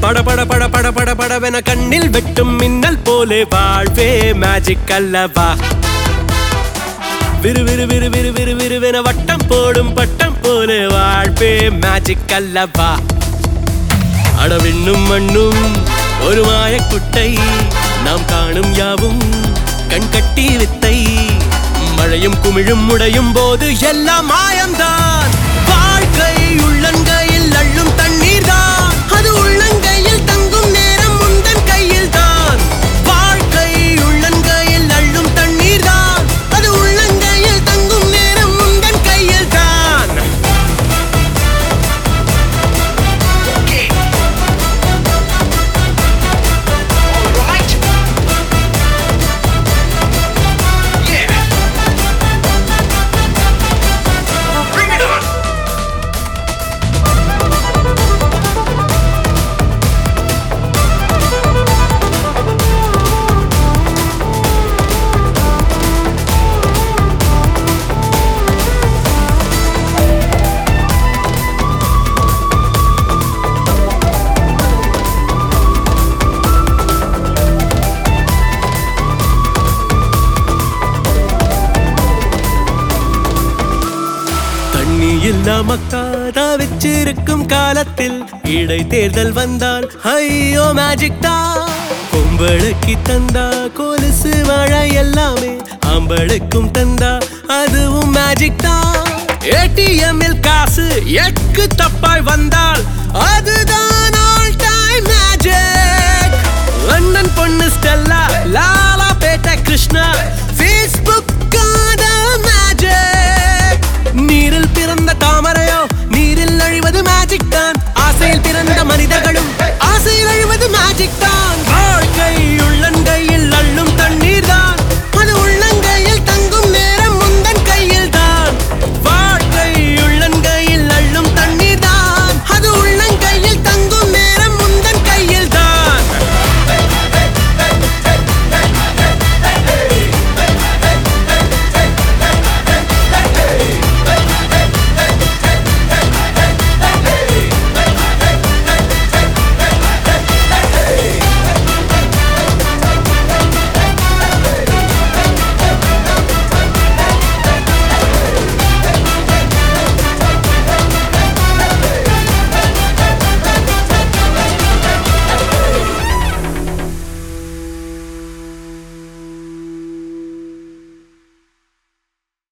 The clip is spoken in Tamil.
பட பட பட பட பட படவென கண்ணில் வெட்டும் மின்னல் போலே வாழ்வே மேஜிக் அல்லவா விறு விறு விறு விறு விறு விறுவென வட்டம் போடும் பட்டம் போல வாழ்வே மேஜிக் அல்லவா அடவிண்ணும் மண்ணும் ஒரு மாயக்குட்டை நாம் காணும் யாவும் கண் கட்டி வித்தை மழையும் குமிழும் முடையும் போது எல்லாம் மாயம்தான் வாழ்க்கை உள்ளங்கையில் அள்ளும் தண்ணீர் தான் அது உள்ளங்கையில் தங்கும் நேரம் முந்தன் கையில் தான் வாழ்க்கை உள்ளங்கையில் அள்ளும் தண்ணீர் தான் அது உள்ளங்கையில் தங்கும் நேரம் முந்தன் கையில் தான் Alright. Yeah. Bring it on. தண்ணி இல்லாம காதா வச்சிருக்கும் காலத்தில் இடை தேர்தல் வந்தால் ஐயோ மேஜிக் தான் பொம்பளைக்கு தந்தா கொலுசு வாழை எல்லாமே ஆம்பளுக்கும் தந்தா அதுவும் மேஜிக் தான் ஏடிஎம்மில் காசு எக்கு தப்பாய் வந்தால் அது